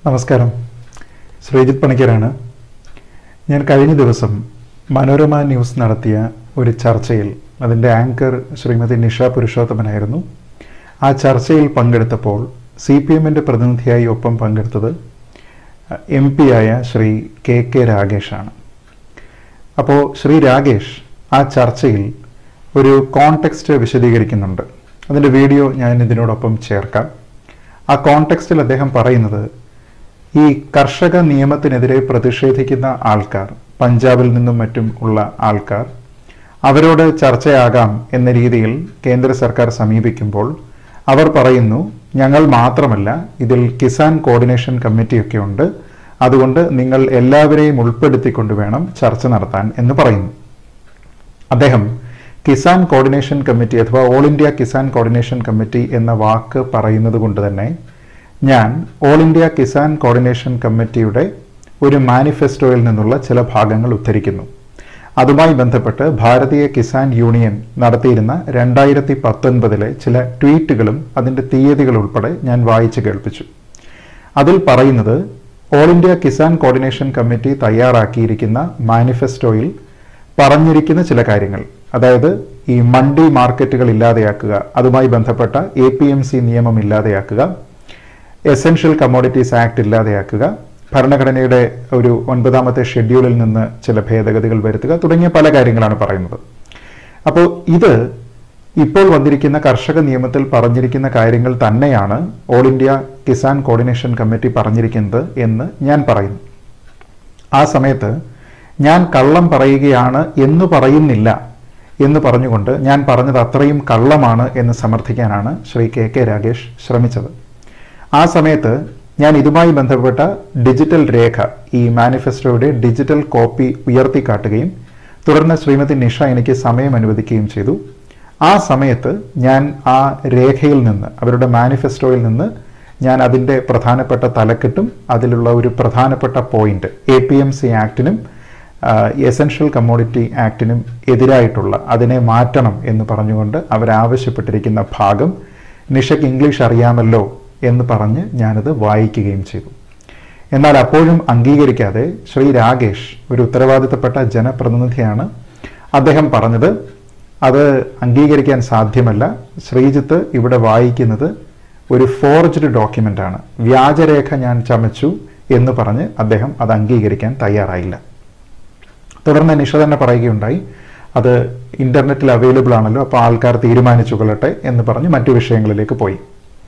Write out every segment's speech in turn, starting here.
നമസ്കാരം ശ്രീജിത്ത് പണിക്കരാണ് ഞാൻ കഴിഞ്ഞ ദിവസം മനോരമ ന്യൂസ് നടത്തിയ ഒരു ചർച്ചയിൽ അതിൻ്റെ ആങ്കർ ശ്രീമതി നിഷ പുരുഷോത്തമനായിരുന്നു ആ ചർച്ചയിൽ പങ്കെടുത്തപ്പോൾ സി പി എമ്മിൻ്റെ പ്രതിനിധിയായി ഒപ്പം പങ്കെടുത്തത് എം പി ആയ ശ്രീ കെ കെ രാഗേഷാണ് അപ്പോൾ ശ്രീ രാഗേഷ് ആ ചർച്ചയിൽ ഒരു കോണ്ടെക്സ്റ്റ് വിശദീകരിക്കുന്നുണ്ട് അതിൻ്റെ വീഡിയോ ഞാൻ ഇതിനോടൊപ്പം ചേർക്കാം ആ കോണ്ടെക്സ്റ്റിൽ അദ്ദേഹം പറയുന്നത് ഈ കർഷക നിയമത്തിനെതിരെ പ്രതിഷേധിക്കുന്ന ആൾക്കാർ പഞ്ചാബിൽ നിന്നും മറ്റും ഉള്ള ആൾക്കാർ അവരോട് ചർച്ചയാകാം എന്ന രീതിയിൽ കേന്ദ്ര സർക്കാർ സമീപിക്കുമ്പോൾ അവർ പറയുന്നു ഞങ്ങൾ മാത്രമല്ല ഇതിൽ കിസാൻ കോർഡിനേഷൻ കമ്മിറ്റിയൊക്കെ ഉണ്ട് അതുകൊണ്ട് നിങ്ങൾ എല്ലാവരെയും ഉൾപ്പെടുത്തിക്കൊണ്ട് വേണം ചർച്ച നടത്താൻ എന്ന് പറയുന്നു അദ്ദേഹം കിസാൻ കോർഡിനേഷൻ കമ്മിറ്റി അഥവാ all India Kisan coordination committee എന്ന വാക്ക് പറയുന്നത് കൊണ്ട് തന്നെ ഞാൻ ഓൾ ഇന്ത്യ കിസാൻ കോർഡിനേഷൻ കമ്മിറ്റിയുടെ ഒരു മാനിഫെസ്റ്റോയിൽ നിന്നുള്ള ചില ഭാഗങ്ങൾ ഉദ്ധരിക്കുന്നു അതുമായി ബന്ധപ്പെട്ട് ഭാരതീയ കിസാൻ യൂണിയൻ നടത്തിയിരുന്ന രണ്ടായിരത്തി പത്തൊൻപതിലെ ചില ട്വീറ്റുകളും അതിൻ്റെ തീയതികൾ ഉൾപ്പെടെ ഞാൻ വായിച്ചു കേൾപ്പിച്ചു അതിൽ പറയുന്നത് all India Kisan coordination committee തയ്യാറാക്കിയിരിക്കുന്ന മാനിഫെസ്റ്റോയിൽ പറഞ്ഞിരിക്കുന്ന ചില കാര്യങ്ങൾ അതായത് ഈ മണ്ഡി മാർക്കറ്റുകൾ ഇല്ലാതെയാക്കുക അതുമായി ബന്ധപ്പെട്ട എ പി എം സി നിയമം ഇല്ലാതെയാക്കുക എസെൻഷ്യൽ കമ്മോഡിറ്റീസ് ആക്ട് ഇല്ലാതെയാക്കുക ഭരണഘടനയുടെ ഒരു ഒൻപതാമത്തെ ഷെഡ്യൂളിൽ നിന്ന് ചില ഭേദഗതികൾ വരുത്തുക തുടങ്ങിയ പല കാര്യങ്ങളാണ് പറയുന്നത് അപ്പോൾ ഇത് ഇപ്പോൾ വന്നിരിക്കുന്ന കർഷക നിയമത്തിൽ പറഞ്ഞിരിക്കുന്ന കാര്യങ്ങൾ തന്നെയാണ് all India Kisan coordination committee പറഞ്ഞിരിക്കുന്നത് എന്ന് ഞാൻ പറയുന്നു ആ സമയത്ത് ഞാൻ കള്ളം പറയുകയാണ് എന്ന് പറയുന്നില്ല എന്ന് പറഞ്ഞുകൊണ്ട് ഞാൻ പറഞ്ഞത് അത്രയും കള്ളമാണ് എന്ന് സമർത്ഥിക്കാനാണ് ശ്രീ കെ കെ രാഗേഷ് ശ്രമിച്ചത് ആ സമയത്ത് ഞാൻ ഇതുമായി ബന്ധപ്പെട്ട ഡിജിറ്റൽ രേഖ ഈ മാനിഫെസ്റ്റോയുടെ ഡിജിറ്റൽ കോപ്പി ഉയർത്തിക്കാട്ടുകയും തുടർന്ന് ശ്രീമതി നിഷ എനിക്ക് സമയം അനുവദിക്കുകയും ചെയ്തു ആ സമയത്ത് ഞാൻ ആ രേഖയിൽ നിന്ന് അവരുടെ മാനിഫെസ്റ്റോയിൽ നിന്ന് ഞാൻ അതിൻ്റെ പ്രധാനപ്പെട്ട തലക്കെട്ടും അതിലുള്ള ഒരു പ്രധാനപ്പെട്ട point A P M C ആക്ടിനും എസൻഷ്യൽ കമ്മോഡിറ്റി ആക്ടിനും എതിരായിട്ടുള്ള അതിനെ മാറ്റണം എന്ന് പറഞ്ഞുകൊണ്ട് അവരാവശ്യപ്പെട്ടിരിക്കുന്ന ഭാഗം നിഷയ്ക്ക് ഇംഗ്ലീഷ് അറിയാമല്ലോ എന്ന് പറഞ്ഞ് ഞാനത് വായിക്കുകയും ചെയ്തു എന്നാൽ അപ്പോഴും അംഗീകരിക്കാതെ ശ്രീ രാഗേഷ് ഒരു ഉത്തരവാദിത്തപ്പെട്ട ജനപ്രതിനിധിയാണ് അദ്ദേഹം പറഞ്ഞത് അത് അംഗീകരിക്കാൻ സാധ്യമല്ല ശ്രീജിത്ത് ഇവിടെ വായിക്കുന്നത് ഒരു ഫോർജ്ഡ് ഡോക്യുമെന്റ് ആണ് വ്യാജരേഖ ഞാൻ ചമച്ചു എന്ന് പറഞ്ഞ് അദ്ദേഹം അത് അംഗീകരിക്കാൻ തയ്യാറായില്ല തുടർന്ന് നിഷ തന്നെ പറയുകയുണ്ടായി അത് ഇന്റർനെറ്റിൽ അവൈലബിൾ ആണല്ലോ അപ്പോൾ ആൾക്കാർ തീരുമാനിച്ചു കൊള്ളട്ടെ എന്ന് പറഞ്ഞ് മറ്റു വിഷയങ്ങളിലേക്ക് പോയി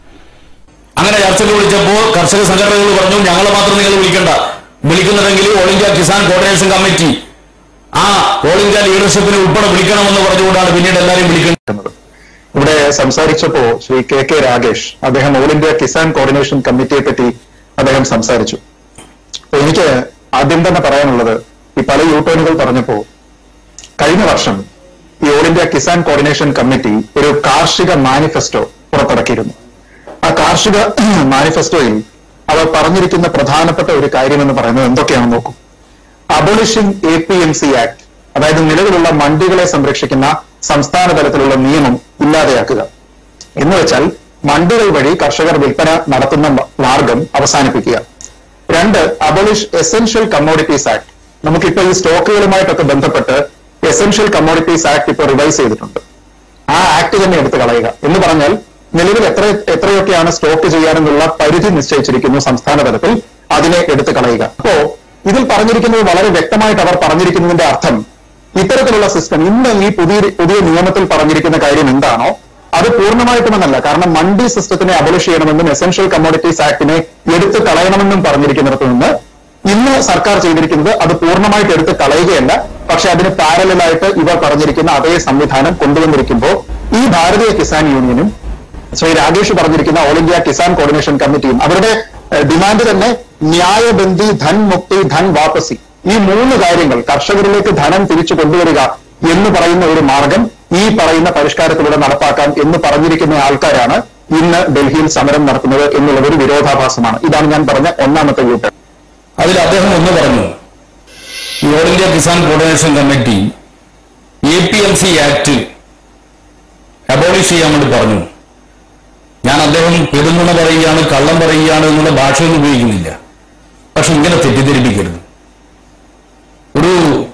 അങ്ങനെ ചർച്ചയ്ക്ക് വിളിച്ചപ്പോ കർഷക സംഘടനകൾ പറഞ്ഞു ഞങ്ങളെ മാത്രം നിങ്ങൾ വിളിക്കണ്ട വിളിക്കുന്നുണ്ടെങ്കിൽ all India Kisan coordination committee ആ ഓൾ ഇന്ത്യ ലീഡർഷിപ്പിനെ ഉൾപ്പെടെ വിളിക്കണമെന്ന് പറഞ്ഞുകൊണ്ടാണ് പിന്നീട് എല്ലാവരും വിളിക്കുന്നത് ഇവിടെ സംസാരിച്ചപ്പോ ശ്രീ കെ കെ രാഗേഷ് അദ്ദേഹം ഓൾ ഇന്ത്യ കിസാൻ കോർഡിനേഷൻ കമ്മിറ്റിയെ പറ്റി അദ്ദേഹം സംസാരിച്ചു അപ്പൊ എനിക്ക് ആദ്യം തന്നെ പറയാനുള്ളത് ഈ പല യൂ ടേണുകൾ പറഞ്ഞപ്പോ കഴിഞ്ഞ വർഷം ഈ all India Kisan coordination committee ഒരു കാർഷിക മാനിഫെസ്റ്റോ പുറത്തിറക്കിയിരുന്നു ആ കാർഷിക മാനിഫെസ്റ്റോയിൽ അവർ പറഞ്ഞിരിക്കുന്ന പ്രധാനപ്പെട്ട ഒരു കാര്യം എന്ന് പറയുന്നത് എന്തൊക്കെയാണെന്ന് നോക്കൂ abolishing A P M C act അതായത് നിലവിലുള്ള മണ്ടികളെ സംരക്ഷിക്കുന്ന സംസ്ഥാന തലത്തിലുള്ള നിയമം ഇല്ലാതെയാക്കുക എന്ന് വെച്ചാൽ മണ്ടികൾ വഴി കർഷകർ വിൽപ്പന നടത്തുന്ന മാർഗം അവസാനിപ്പിക്കുക രണ്ട് അബോളിഷ് എസെൻഷ്യൽ കമ്മോഡിറ്റീസ് ആക്ട് നമുക്കിപ്പോൾ ഈ സ്റ്റോക്കുകളുമായിട്ടൊക്കെ ബന്ധപ്പെട്ട് എസെൻഷ്യൽ കമ്മോഡിറ്റീസ് ആക്ട് ഇപ്പോൾ റിവൈസ് ചെയ്തിട്ടുണ്ട് ആ ആക്ട് തന്നെ എടുത്തു കളയുക എന്ന് പറഞ്ഞാൽ നിലവിൽ എത്ര എത്രയൊക്കെയാണ് സ്റ്റോക്ക് ചെയ്യാനെന്നുള്ള പരിധി നിശ്ചയിച്ചിരിക്കുന്നു സംസ്ഥാന തലത്തിൽ അതിനെ എടുത്തു കളയുക അപ്പോ ഇതിൽ പറഞ്ഞിരിക്കുന്നത് വളരെ വ്യക്തമായിട്ട് അവർ പറഞ്ഞിരിക്കുന്നതിന്റെ അർത്ഥം ഇത്തരത്തിലുള്ള സിസ്റ്റം ഇന്ന് ഈ പുതിയ പുതിയ നിയമത്തിൽ പറഞ്ഞിരിക്കുന്ന കാര്യം എന്താണോ അത് പൂർണ്ണമായിട്ടുമെന്നല്ല കാരണം മണ്ഡി സിസ്റ്റത്തിനെ അബോളിഷ് ചെയ്യണമെന്നും എസെൻഷ്യൽ കമ്മോഡിറ്റീസ് ആക്ടിനെ എടുത്തു കളയണമെന്നും പറഞ്ഞിരിക്കുന്നിടത്ത് നിന്ന് ഇന്ന് സർക്കാർ ചെയ്തിരിക്കുന്നത് അത് പൂർണ്ണമായിട്ട് എടുത്ത് കളയുകയല്ല പക്ഷെ അതിന് പാരലായിട്ട് ഇവർ പറഞ്ഞിരിക്കുന്ന അതേ സംവിധാനം കൊണ്ടുവന്നിരിക്കുമ്പോൾ ഈ ഭാരതീയ കിസാൻ യൂണിയനും ശ്രീ രാഗേഷ് പറഞ്ഞിരിക്കുന്ന ഓൾ ഇന്ത്യ കിസാൻ കോർഡിനേഷൻ കമ്മിറ്റിയും അവരുടെ ഏഹ്, ഡിമാൻഡ് തന്നെ ന്യായബന്ധി ധൻ മുക്തി ധൻ വാപ്പസി ഈ മൂന്ന് കാര്യങ്ങൾ കർഷകരിലേക്ക് ധനം തിരിച്ചു കൊണ്ടുവരിക എന്ന് പറയുന്ന ഒരു മാർഗം ഈ പറയുന്ന പരിഷ്കാരത്തിലൂടെ നടപ്പാക്കാം എന്ന് പറഞ്ഞിരിക്കുന്ന ആൾക്കാരാണ് ഇന്ന് ഡൽഹിയിൽ സമരം നടത്തുന്നത് എന്നുള്ളത് ഒരു വിരോധാഭാസമാണ് ഇതാണ് ഞാൻ പറഞ്ഞ ഒന്നാമത്തെ ഗ്രൂപ്പ് അതിൽ അദ്ദേഹം ഒന്ന് പറഞ്ഞു ഈ all India Kisan coordination committee A P M C act abolish ചെയ്യാൻ വേണ്ടി പറഞ്ഞു ഞാൻ അദ്ദേഹം പെരുന്നുണ പറയുകയാണ് കള്ളം പറയുകയാണ് എന്നുള്ള ഭാഷയൊന്നും ഉപയോഗിക്കുന്നില്ല പക്ഷെ ഇങ്ങനെ തെറ്റിദ്ധരിപ്പിക്കരുത് ഒരു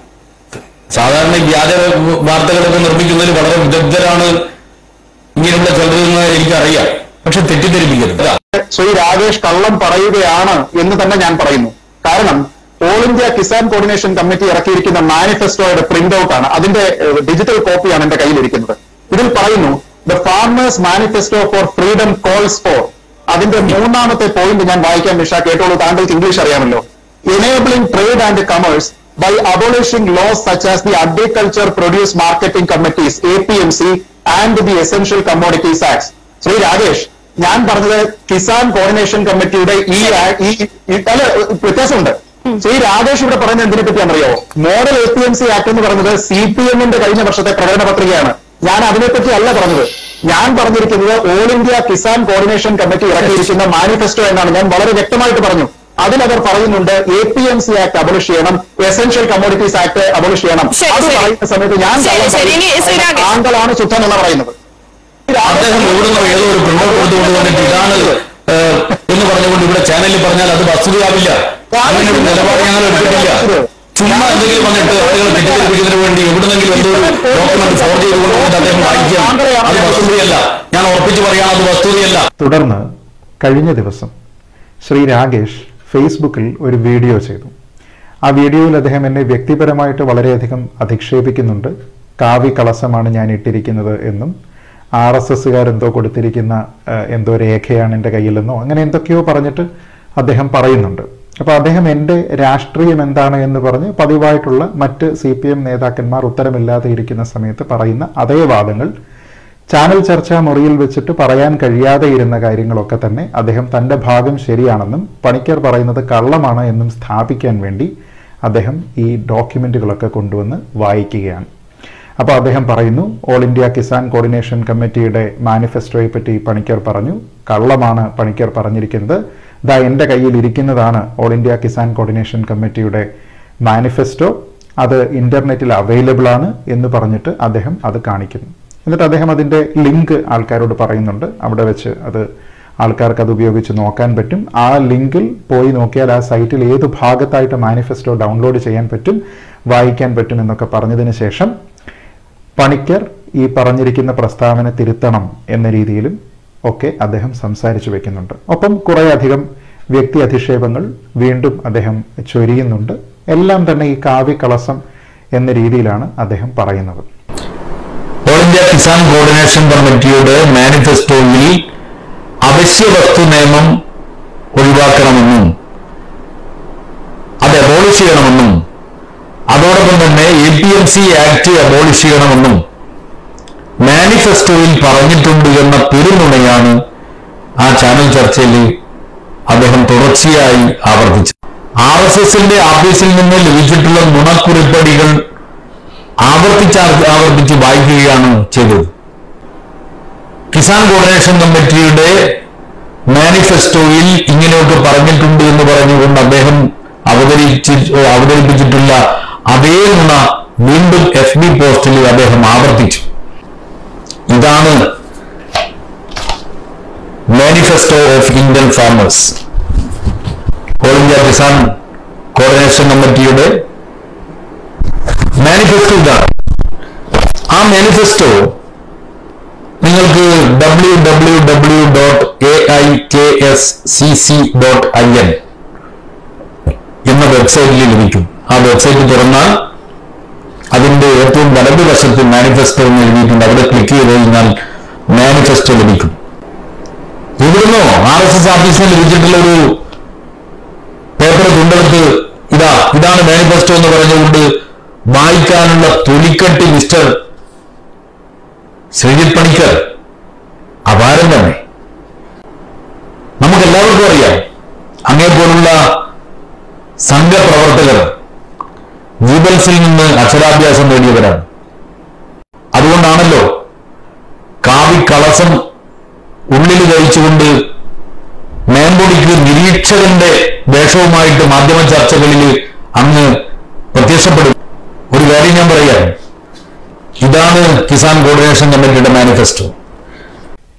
സാധാരണ ഈ വ്യാജ വാർത്തകളൊക്കെ നിർമ്മിക്കുന്നതിൽ വളരെ വിദഗ്ധരാണ് ഇങ്ങനെയുള്ള ചിലരെന്ന് എനിക്കറിയാം പക്ഷെ തെറ്റിദ്ധരിപ്പിക്കരുത് അതാ. ശ്രീ രാകേഷ് കള്ളം പറയുകയാണ് എന്ന് തന്നെ ഞാൻ പറയുന്നു കാരണം all India Kisan coordination committee ഇറക്കിയിരിക്കുന്ന മാനിഫെസ്റ്റോയുടെ പ്രിന്റ് ഔട്ട് ആണ് അതിന്റെ ഡിജിറ്റൽ കോപ്പിയാണ് എന്റെ കയ്യിലിരിക്കുന്നത് ഇതിൽ പറയുന്നു the farmers manifesto for freedom calls for അതിന്റെ മൂന്നാമത്തെ പോയിന്റ് ഞാൻ വായിക്കാൻ നിഷ കേട്ടോളൂ താങ്കൾക്ക് ഇംഗ്ലീഷ് അറിയാമല്ലോ enabling trade and commerce by abolishing laws such as the Agriculture Produce Marketing Committees, APMC, and the Essential Commodities Acts. Shri Rajesh ഞാൻ പറഞ്ഞത് കിസാൻ കോർഡിനേഷൻ കമ്മിറ്റിയുടെ ഈ ആ- ഈ ഈ- അല്ല വ്യത്യാസമുണ്ട് ശ്രീ രാജേഷ് ഇവിടെ പറയുന്നത് എന്തിനെ പറ്റിയാണെന്നറിയോ model A P M C act എന്ന് പറയുന്നത് സി പി എമ്മിന്റെ കഴിഞ്ഞ വർഷത്തെ പ്രകടന പത്രികയാണ് ഞാൻ അതിനെപ്പറ്റി അല്ല പറഞ്ഞത് ഞാൻ പറഞ്ഞിരിക്കുന്നത് all India Kisan coordination committee ഇറക്കിയിരിക്കുന്ന മാനിഫെസ്റ്റോ എന്നാണ് ഞാൻ വളരെ വ്യക്തമായിട്ട് പറഞ്ഞു അതിലവർ പറയുന്നുണ്ട് A P M C act abolish ചെയ്യണം എസെൻഷ്യൽ കമ്മോഡിറ്റീസ് ആക്ട് അബോളിഷ് ചെയ്യണം ശരി, അത് ശരി. പറയുന്ന സമയത്ത് ഞാൻ ശരി, കള്ളം ശരി. ഇനി ശ്രീ പറയും. രാകേഷ്. താങ്കളാണ് ശുദ്ധം എന്ന് പറയുന്നത് അദ്ദേഹം എവിടുന്നോ ഏതോ ഒരു പ്രിന്റ് കൊടുത്തുകൊണ്ട് വന്നിട്ട് ഇതാണ് ഏഹ്, എന്ന് പറഞ്ഞുകൊണ്ട് ഇവിടെ ചാനലിൽ പറഞ്ഞാൽ അത് വസ്തുതയാവില്ല അങ്ങനെ ഒരു നിലപാട് ഞങ്ങൾ എടുത്തിട്ടില്ല ചുമ്മാ എന്തെങ്കിലും വന്നിട്ട് ആളുകളെ തെറ്റിദ്ധരിപ്പിക്കുന്നതിന് വേണ്ടി എവിടുന്നെങ്കിലും എന്തോ ഒരു ഡോക്യുമെന്റ് ഫോർ ചെയ്തുകൊണ്ട് വന്നിട്ട് അദ്ദേഹം വായിക്കാം അത് വസ്തുതയല്ല ഞാൻ ഉറപ്പിച്ചു പറയാം അത് വസ്തുതയല്ല തുടർന്ന് കഴിഞ്ഞ ദിവസം ശ്രീ രാകേഷ് ഫേസ്ബുക്കിൽ ഒരു വീഡിയോ ചെയ്തു ആ വീഡിയോയിൽ അദ്ദേഹം എന്നെ വ്യക്തിപരമായിട്ട് വളരെയധികം അധിക്ഷേപിക്കുന്നുണ്ട് കാവി കളസമാണ് ഞാൻ ഇട്ടിരിക്കുന്നത് എന്നും ആർ എസ് എസ്സുകാരെന്തോ കൊടുത്തിരിക്കുന്ന ആ, എന്തോ രേഖയാണ് എൻ്റെ കയ്യിലെന്നോ അങ്ങനെ എന്തൊക്കെയോ പറഞ്ഞിട്ട് അദ്ദേഹം പറയുന്നുണ്ട് അപ്പോൾ അദ്ദേഹം എൻ്റെ രാഷ്ട്രീയം എന്താണ് എന്ന് പറഞ്ഞ് പതിവായിട്ടുള്ള മറ്റ് സി പി എം നേതാക്കന്മാർ ഉത്തരമില്ലാതെ ഇരിക്കുന്ന സമയത്ത് പറയുന്ന അതേ വാദങ്ങൾ ചാനൽ ചർച്ചാ മുറിയിൽ വെച്ചിട്ട് പറയാൻ കഴിയാതെ ഇരുന്ന കാര്യങ്ങളൊക്കെ തന്നെ അദ്ദേഹം തൻ്റെ ഭാഗം ശരിയാണെന്നും പണിക്കർ പറയുന്നത് കള്ളമാണ് എന്നും സ്ഥാപിക്കാൻ വേണ്ടി അദ്ദേഹം ഈ ഡോക്യുമെന്റുകളൊക്കെ കൊണ്ടുവന്ന് വായിക്കുകയാണ് അപ്പോൾ അദ്ദേഹം പറയുന്നു ഓൾ ഇന്ത്യ കിസാൻ കോർഡിനേഷൻ കമ്മിറ്റിയുടെ മാനിഫെസ്റ്റോയെ പറ്റി പണിക്കർ പറഞ്ഞു കള്ളമാണ് പണിക്കർ പറഞ്ഞിരിക്കുന്നത് ദാ എൻ്റെ കയ്യിൽ ഇരിക്കുന്നതാണ് ഓൾ ഇന്ത്യ കിസാൻ കോർഡിനേഷൻ കമ്മിറ്റിയുടെ മാനിഫെസ്റ്റോ അത് ഇന്റർനെറ്റിൽ അവൈലബിൾ ആണ് എന്ന് പറഞ്ഞിട്ട് അദ്ദേഹം അത് കാണിക്കുന്നു എന്നിട്ട് അദ്ദേഹം അതിൻ്റെ ലിങ്ക് ആൾക്കാരോട് പറയുന്നുണ്ട് അവിടെ വെച്ച് അത് ആൾക്കാർക്ക് അത് ഉപയോഗിച്ച് നോക്കാൻ പറ്റും ആ ലിങ്കിൽ പോയി നോക്കിയാൽ ആ സൈറ്റിൽ ഏത് ഭാഗത്തായിട്ട് മാനിഫെസ്റ്റോ ഡൗൺലോഡ് ചെയ്യാൻ പറ്റും വായിക്കാൻ പറ്റും എന്നൊക്കെ പറഞ്ഞതിന് ശേഷം പണിക്കർ ഈ പറഞ്ഞിരിക്കുന്ന പ്രസ്താവന തിരുത്തണം എന്ന രീതിയിലും ഒക്കെ അദ്ദേഹം സംസാരിച്ചു വെക്കുന്നുണ്ട് ഒപ്പം കുറേയധികം വ്യക്തി അധിക്ഷേപങ്ങൾ വീണ്ടും അദ്ദേഹം ചൊരിയുന്നുണ്ട് എല്ലാം തന്നെ ഈ കാവ്യകളസം എന്ന രീതിയിലാണ് അദ്ദേഹം പറയുന്നത് ഓൾ ഇന്ത്യ കിസാൻ കോർഡിനേഷൻ കമ്മിറ്റിയുടെ മാനിഫെസ്റ്റോയിൽ അവശ്യ വസ്തു നിയമം ഒഴിവാക്കണമെന്നും അത് അബോളിഷ് ചെയ്യണമെന്നും അതോടൊപ്പം തന്നെ A P M C act abolish ചെയ്യണമെന്നും മാനിഫെസ്റ്റോയിൽ പറഞ്ഞിട്ടുണ്ട് എന്ന പെരുനുണയാണ് ആ ചാനൽ ചർച്ചയിൽ അദ്ദേഹം തുടർച്ചയായി ആവർത്തിച്ചത് ആർ എസ് എസിന്റെ ഓഫീസിൽ നിന്ന് ലഭിച്ചിട്ടുള്ള നുണക്കുറിപ്പടികൾ ആവർത്തിച്ച് ആർ- ആവർത്തിച്ച് വായിക്കുകയാണ് ചെയ്തത് കിസാൻ കോർഡിനേഷൻ കമ്മിറ്റിയുടെ മാനിഫെസ്റ്റോയിൽ ഇങ്ങനെയൊക്കെ പറഞ്ഞിട്ടുണ്ട് എന്ന് പറഞ്ഞുകൊണ്ട് അദ്ദേഹം അവതരിച്ച് അവതരിപ്പിച്ചിട്ടുള്ള അതേ നുണ വീണ്ടും എഫ് ബി പോസ്റ്റിൽ അദ്ദേഹം ആവർത്തിച്ചു ഇതാണ് manifesto of Indian farmers all India Kisan coordination കമ്മിറ്റിയുടെ മാനിഫെസ്റ്റോ ഇതാണ് ആ മാനിഫെസ്റ്റോ നിങ്ങൾക്ക് W W W dot A I K S C C dot I N എന്ന വെബ്സൈറ്റിൽ ലഭിക്കും ആ വെബ്സൈറ്റ് തുറന്നാൽ അതിന്റെ ഏറ്റവും വലതുവശത്ത് മാനിഫെസ്റ്റോ എന്ന് എഴുതിയിട്ടുണ്ട് അവിടെ ക്ലിക്ക് ചെയ്ത് കഴിഞ്ഞാൽ മാനിഫെസ്റ്റോ ലഭിക്കും ഇവിടുന്നോ ആർ എസ് എസ് ഓഫീസിൽ ലഭിച്ചിട്ടുള്ള ഒരു പേപ്പർ കൊണ്ടെടുത്ത് ഇതാ ഇതാണ് മാനിഫെസ്റ്റോ എന്ന് പറഞ്ഞുകൊണ്ട് വായിക്കാനുള്ള തൊലിക്കട്ടി മിസ്റ്റർ ശ്രീജിത് പണിക്കർ അപാരം തന്നെ നമുക്ക് എല്ലാവർക്കും അറിയാം അങ്ങേപോലുള്ള സംഘപ്രവർത്തകർ ജീബൽസിൽ നിന്ന് അക്ഷരാഭ്യാസം നേടിയവരാണ് അതുകൊണ്ടാണല്ലോ കാവി കളസം ഉള്ളിൽ കഴിച്ചുകൊണ്ട് മേമ്പൊടിക്ക് നിരീക്ഷകന്റെ വേഷവുമായിട്ട് മാധ്യമ ചർച്ചകളിൽ അങ്ങ് പ്രത്യക്ഷപ്പെടും ഒരു കാര്യം ഞാൻ പറയാം ഇതാണ് കിസാൻ കോർഡിനേഷൻ കമ്മിറ്റിയുടെ മാനിഫെസ്റ്റോ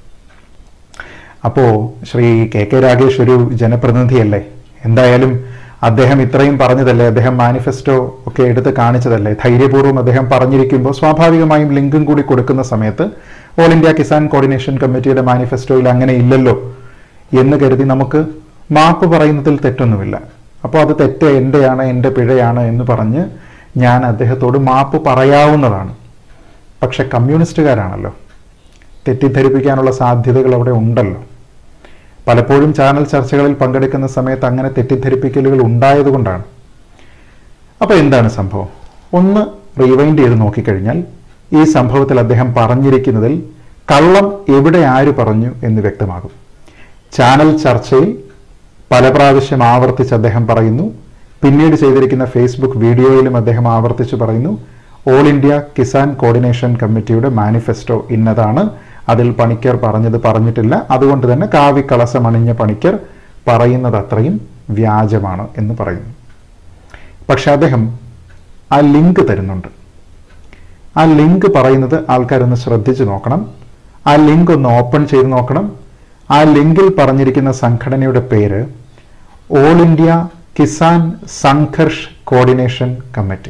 അപ്പോൾ ശ്രീ കെ കെ രാഗേഷ് ഒരു ജനപ്രതിനിധിയല്ലേ എന്തായാലും അദ്ദേഹം ഇത്രയും പറഞ്ഞതല്ലേ അദ്ദേഹം മാനിഫെസ്റ്റോ ഒക്കെ എടുത്ത് കാണിച്ചതല്ലേ ധൈര്യപൂർവ്വം അദ്ദേഹം പറഞ്ഞിരിക്കുമ്പോൾ സ്വാഭാവികമായും ലിങ്കും കൂടി കൊടുക്കുന്ന സമയത്ത് ഓൾ ഇന്ത്യ കിസാൻ കോർഡിനേഷൻ കമ്മിറ്റിയുടെ മാനിഫെസ്റ്റോയിൽ അങ്ങനെ ഇല്ലല്ലോ എന്ന് കരുതി നമുക്ക് മാപ്പ് പറയുന്നതിൽ തെറ്റൊന്നുമില്ല അപ്പോൾ അത് തെറ്റ് എൻ്റെയാണ് എൻ്റെ പിഴയാണ് എന്ന് പറഞ്ഞ് ഞാൻ അദ്ദേഹത്തോട് മാപ്പ് പറയാവുന്നതാണ് പക്ഷെ കമ്മ്യൂണിസ്റ്റുകാരാണല്ലോ തെറ്റിദ്ധരിപ്പിക്കാനുള്ള സാധ്യതകൾ അവിടെ ഉണ്ടല്ലോ പലപ്പോഴും ചാനൽ ചർച്ചകളിൽ പങ്കെടുക്കുന്ന സമയത്ത് അങ്ങനെ തെറ്റിദ്ധരിപ്പിക്കലുകൾ ഉണ്ടായതുകൊണ്ടാണ് അപ്പോൾ എന്താണ് സംഭവം ഒന്ന് റീവൈൻഡ് ചെയ്ത് നോക്കിക്കഴിഞ്ഞാൽ ഈ സംഭവത്തിൽ അദ്ദേഹം പറഞ്ഞിരിക്കുന്നതിൽ കള്ളം എവിടെ ആര് പറഞ്ഞു എന്ന് വ്യക്തമാകും ചാനൽ ചർച്ചയിൽ പല പ്രാവശ്യം ആവർത്തിച്ച് അദ്ദേഹം പറയുന്നു പിന്നീട് ചെയ്തിരിക്കുന്ന ഫേസ്ബുക്ക് വീഡിയോയിലും അദ്ദേഹം ആവർത്തിച്ച് പറയുന്നു ഓൾ ഇന്ത്യ കിസാൻ കോർഡിനേഷൻ കമ്മിറ്റിയുടെ മാനിഫെസ്റ്റോ ഇന്നതാണ് അതിൽ പണിക്കർ പറഞ്ഞത് പറഞ്ഞിട്ടില്ല അതുകൊണ്ട് തന്നെ കാവി കളസമണിഞ്ഞ പണിക്കർ പറയുന്നത് അത്രയും വ്യാജമാണ് എന്ന് പറയുന്നു പക്ഷെ അദ്ദേഹം ആ ലിങ്ക് തരുന്നുണ്ട് ആ ലിങ്ക് പറയുന്നത് ആൾക്കാരൊന്ന് ശ്രദ്ധിച്ചു നോക്കണം ആ ലിങ്ക് ഒന്ന് ഓപ്പൺ ചെയ്ത് നോക്കണം ആ ലിങ്കിൽ പറഞ്ഞിരിക്കുന്ന സംഘടനയുടെ പേര് all India Kisan Sangharsh coordination committee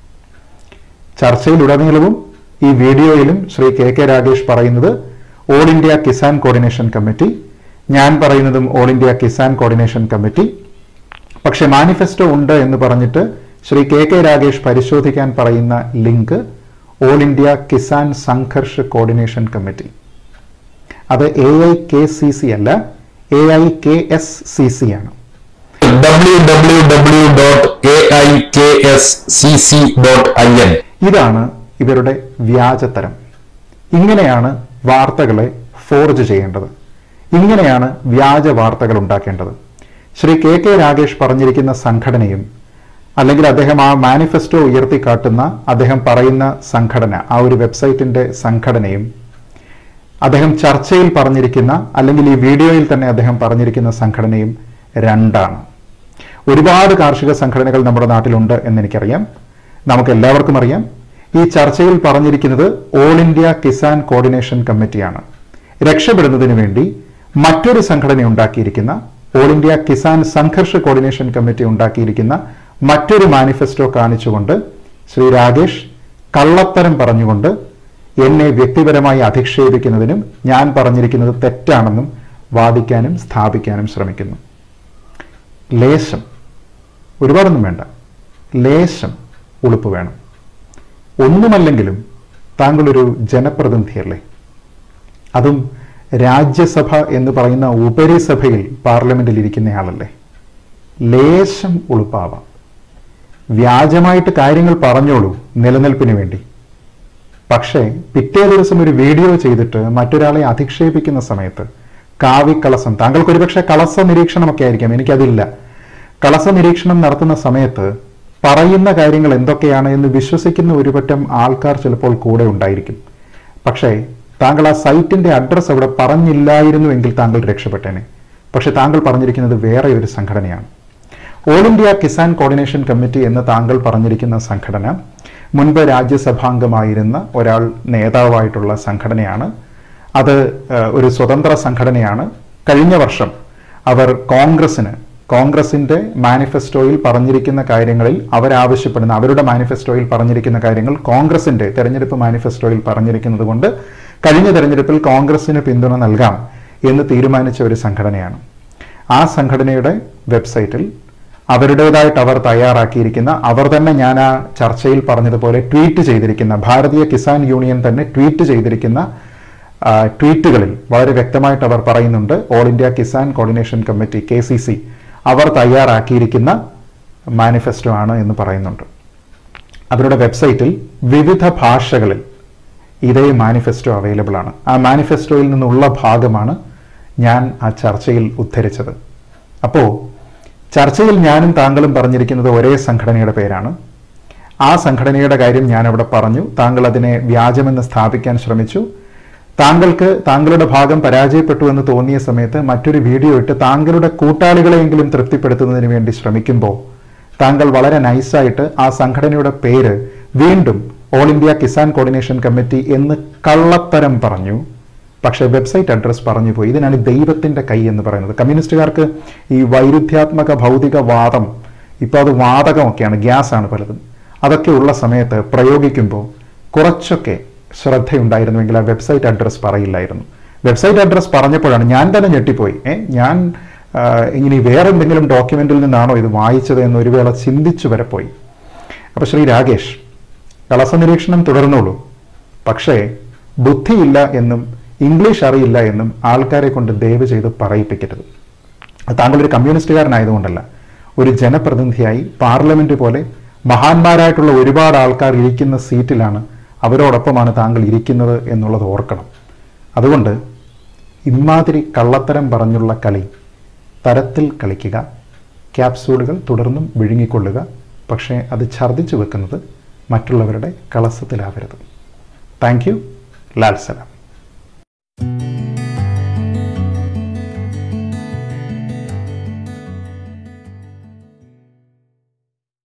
ചർച്ചയിലുടനീളവും ഈ വീഡിയോയിലും ശ്രീ കെ കെ രാഗേഷ് പറയുന്നത് all India Kisan coordination committee ഞാൻ പറയുന്നതും all India Kisan coordination committee പക്ഷെ മാനിഫെസ്റ്റോ ഉണ്ട് എന്ന് പറഞ്ഞിട്ട് ശ്രീ കെ കെ രാഗേഷ് പരിശോധിക്കാൻ പറയുന്ന link all India Kisan Sangharsh coordination committee അത് A I K C C അല്ല A I K S C C ആണ് W W W dot A I K S C C dot I N ഇതാണ് ഇവരുടെ വ്യാജത്തരം ഇങ്ങനെയാണ് വാർത്തകളെ forge ചെയ്യേണ്ടത് ഇങ്ങനെയാണ് വ്യാജ വാർത്തകൾ ഉണ്ടാക്കേണ്ടത് ശ്രീ കെ കെ രാഗേഷ് പറഞ്ഞിരിക്കുന്ന സംഘടനയും അല്ലെങ്കിൽ അദ്ദേഹം ആ മാനിഫെസ്റ്റോ ഉയർത്തിക്കാട്ടുന്ന അദ്ദേഹം പറയുന്ന സംഘടന ആ ഒരു വെബ്സൈറ്റിന്റെ സംഘടനയും അദ്ദേഹം ചർച്ചയിൽ പറഞ്ഞിരിക്കുന്ന അല്ലെങ്കിൽ ഈ വീഡിയോയിൽ തന്നെ അദ്ദേഹം പറഞ്ഞിരിക്കുന്ന സംഘടനയും രണ്ടാണ് ഒരുപാട് കാർഷിക സംഘടനകൾ നമ്മുടെ നാട്ടിലുണ്ട് എന്ന് എനിക്കറിയാം നമുക്ക് എല്ലാവർക്കും അറിയാം ഈ ചർച്ചയിൽ പറഞ്ഞിരിക്കുന്നത് ഓൾ ഇന്ത്യ കിസാൻ കോർഡിനേഷൻ കമ്മിറ്റിയാണ് രക്ഷപ്പെടുന്നതിന് വേണ്ടി മറ്റൊരു സംഘടന ഉണ്ടാക്കിയിരിക്കുന്ന ഓൾ ഇന്ത്യ കിസാൻ സംഘർഷ കോർഡിനേഷൻ കമ്മിറ്റി ഉണ്ടാക്കിയിരിക്കുന്ന മറ്റൊരു മാനിഫെസ്റ്റോ കാണിച്ചുകൊണ്ട് ശ്രീ രാകേഷ് കള്ളത്തരം പറഞ്ഞുകൊണ്ട് എന്നെ വ്യക്തിപരമായി അധിക്ഷേപിക്കുന്നതിനും ഞാൻ പറഞ്ഞിരിക്കുന്നത് തെറ്റാണെന്നും വാദിക്കാനും സ്ഥാപിക്കാനും ശ്രമിക്കുന്നു ലേശം ഒരുപാടൊന്നും വേണ്ട ലേശം ഉളുപ്പ് വേണം ഒന്നുമല്ലെങ്കിലും താങ്കളൊരു ജനപ്രതിനിധിയല്ലേ അതും രാജ്യസഭ എന്ന് പറയുന്ന ഉപരിസഭയിൽ പാർലമെന്റിൽ ഇരിക്കുന്നയാളല്ലേ ലേശം ഉളുപ്പാവാം വ്യാജമായിട്ട് കാര്യങ്ങൾ പറഞ്ഞോളൂ നിലനിൽപ്പിന് വേണ്ടി പക്ഷേ പിറ്റേ ദിവസം ഒരു വീഡിയോ ചെയ്തിട്ട് മറ്റൊരാളെ അധിക്ഷേപിക്കുന്ന സമയത്ത് കാവിക്കളസം താങ്കൾക്ക് ഒരുപക്ഷെ കളസ നിരീക്ഷണമൊക്കെ ആയിരിക്കാം എനിക്കതില്ല കളസ നിരീക്ഷണം നടത്തുന്ന സമയത്ത് പറയുന്ന കാര്യങ്ങൾ എന്തൊക്കെയാണ് എന്ന് വിശ്വസിക്കുന്ന ഒരുപറ്റം ആൾക്കാർ ചിലപ്പോൾ കൂടെ ഉണ്ടായിരിക്കും പക്ഷേ താങ്കൾ ആ സൈറ്റിന്റെ അഡ്രസ്സ് അവിടെ പറഞ്ഞില്ലായിരുന്നുവെങ്കിൽ താങ്കൾ രക്ഷപ്പെട്ടേനെ പക്ഷെ താങ്കൾ പറഞ്ഞിരിക്കുന്നത് വേറെ ഒരു സംഘടനയാണ് all India Kisan coordination committee എന്ന് താങ്കൾ പറഞ്ഞിരിക്കുന്ന സംഘടന മുൻപ് രാജ്യസഭാംഗമായിരുന്ന ഒരാൾ നേതാവായിട്ടുള്ള സംഘടനയാണ് അത് ഏഹ്, ഒരു സ്വതന്ത്ര സംഘടനയാണ് കഴിഞ്ഞ വർഷം അവർ കോൺഗ്രസിന് കോൺഗ്രസിന്റെ മാനിഫെസ്റ്റോയിൽ പറഞ്ഞിരിക്കുന്ന കാര്യങ്ങളിൽ അവരാവശ്യപ്പെടുന്ന അവരുടെ മാനിഫെസ്റ്റോയിൽ പറഞ്ഞിരിക്കുന്ന കാര്യങ്ങൾ കോൺഗ്രസിന്റെ തെരഞ്ഞെടുപ്പ് മാനിഫെസ്റ്റോയിൽ പറഞ്ഞിരിക്കുന്നത് കൊണ്ട് കഴിഞ്ഞ തെരഞ്ഞെടുപ്പിൽ കോൺഗ്രസിന് പിന്തുണ നൽകാം എന്ന് തീരുമാനിച്ച ഒരു സംഘടനയാണ് ആ സംഘടനയുടെ വെബ്സൈറ്റിൽ അവരുടേതായിട്ട് അവർ തയ്യാറാക്കിയിരിക്കുന്ന അവർ തന്നെ ഞാൻ ആ ചർച്ചയിൽ പറഞ്ഞതുപോലെ ട്വീറ്റ് ചെയ്തിരിക്കുന്ന ഭാരതീയ കിസാൻ യൂണിയൻ തന്നെ ട്വീറ്റ് ചെയ്തിരിക്കുന്ന ആ, ട്വീറ്റുകളിൽ വളരെ വ്യക്തമായിട്ട് അവർ പറയുന്നുണ്ട് all India Kisan coordination committee K C C അവർ തയ്യാറാക്കിയിരിക്കുന്ന മാനിഫെസ്റ്റോ ആണ് എന്ന് പറയുന്നുണ്ട് അവരുടെ വെബ്സൈറ്റിൽ വിവിധ ഭാഷകളിൽ ഇതേ മാനിഫെസ്റ്റോ അവൈലബിൾ ആണ് ആ മാനിഫെസ്റ്റോയിൽ നിന്നുള്ള ഭാഗമാണ് ഞാൻ ആ ചർച്ചയിൽ ഉദ്ധരിച്ചത് അപ്പോൾ ചർച്ചയിൽ ഞാനും താങ്കളും പറഞ്ഞിരിക്കുന്നത് ഒരേ സംഘടനയുടെ പേരാണ് ആ സംഘടനയുടെ കാര്യം ഞാൻ അവിടെ പറഞ്ഞു താങ്കൾ അതിനെ വ്യാജമെന്ന് സ്ഥാപിക്കാൻ ശ്രമിച്ചു താങ്കൾക്ക് താങ്കളുടെ ഭാഗം പരാജയപ്പെട്ടു എന്ന് തോന്നിയ സമയത്ത് മറ്റൊരു വീഡിയോ ഇട്ട് താങ്കളുടെ കൂട്ടാളികളെയെങ്കിലും തൃപ്തിപ്പെടുത്തുന്നതിന് വേണ്ടി ശ്രമിക്കുമ്പോൾ താങ്കൾ വളരെ നൈസായിട്ട് ആ സംഘടനയുടെ പേര് വീണ്ടും all India Kisan coordination committee എന്ന് കള്ളത്തരം പറഞ്ഞു പക്ഷേ വെബ്സൈറ്റ് അഡ്രസ് പറഞ്ഞു പോയി ഇതിനാണ് ദൈവത്തിന്റെ കൈ എന്ന് പറയുന്നത് കമ്മ്യൂണിസ്റ്റുകാർക്ക് ഈ വൈരുദ്ധ്യാത്മക ഭൗതികവാദം ഇപ്പോൾ അത് വാതകമൊക്കെയാണ് ഗ്യാസാണ് പലതും അതൊക്കെ ഉള്ള സമയത്ത് പ്രയോഗിക്കുമ്പോൾ കുറച്ചൊക്കെ ശ്രദ്ധയുണ്ടായിരുന്നുവെങ്കിൽ ആ വെബ്സൈറ്റ് അഡ്രസ്സ് പറയില്ലായിരുന്നു വെബ്സൈറ്റ് അഡ്രസ്സ് പറഞ്ഞപ്പോഴാണ് ഞാൻ തന്നെ ഞെട്ടിപ്പോയി ഏ ഞാൻ ആ, ഇനി വേറെ എന്തെങ്കിലും ഡോക്യുമെന്റിൽ നിന്നാണോ ഇത് വായിച്ചത് എന്ന് ഒരു വേള ചിന്തിച്ചു വരെ പോയി അപ്പോൾ ശ്രീ രാകേഷ് കളസ നിരീക്ഷണം തുടർന്നോളൂ പക്ഷേ ബുദ്ധിയില്ല എന്നും ഇംഗ്ലീഷ് അറിയില്ല എന്നും ആൾക്കാരെ കൊണ്ട് ദയവ് ചെയ്ത് പറയിപ്പിക്കരുത് അത് താങ്കൾ ഒരു കമ്മ്യൂണിസ്റ്റുകാരനായതുകൊണ്ടല്ല ഒരു ജനപ്രതിനിധിയായി പാർലമെന്റ് പോലെ മഹാന്മാരായിട്ടുള്ള ഒരുപാട് ആൾക്കാർ ഇരിക്കുന്ന സീറ്റിലാണ് അവരോടൊപ്പമാണ് താങ്കൾ ഇരിക്കുന്നത് എന്നുള്ളത് ഓർക്കണം അതുകൊണ്ട് ഇമാതിരി കള്ളത്തരം പറഞ്ഞുള്ള കളി തരത്തിൽ കളിക്കുക ക്യാപ്സൂളുകൾ തുടർന്നും വിഴുങ്ങിക്കൊള്ളുക പക്ഷേ അത് ഛർദ്ദിച്ചു വെക്കുന്നത് മറ്റുള്ളവരുടെ കളസത്തിലാവരുത് താങ്ക് യു ലാൽ സലാം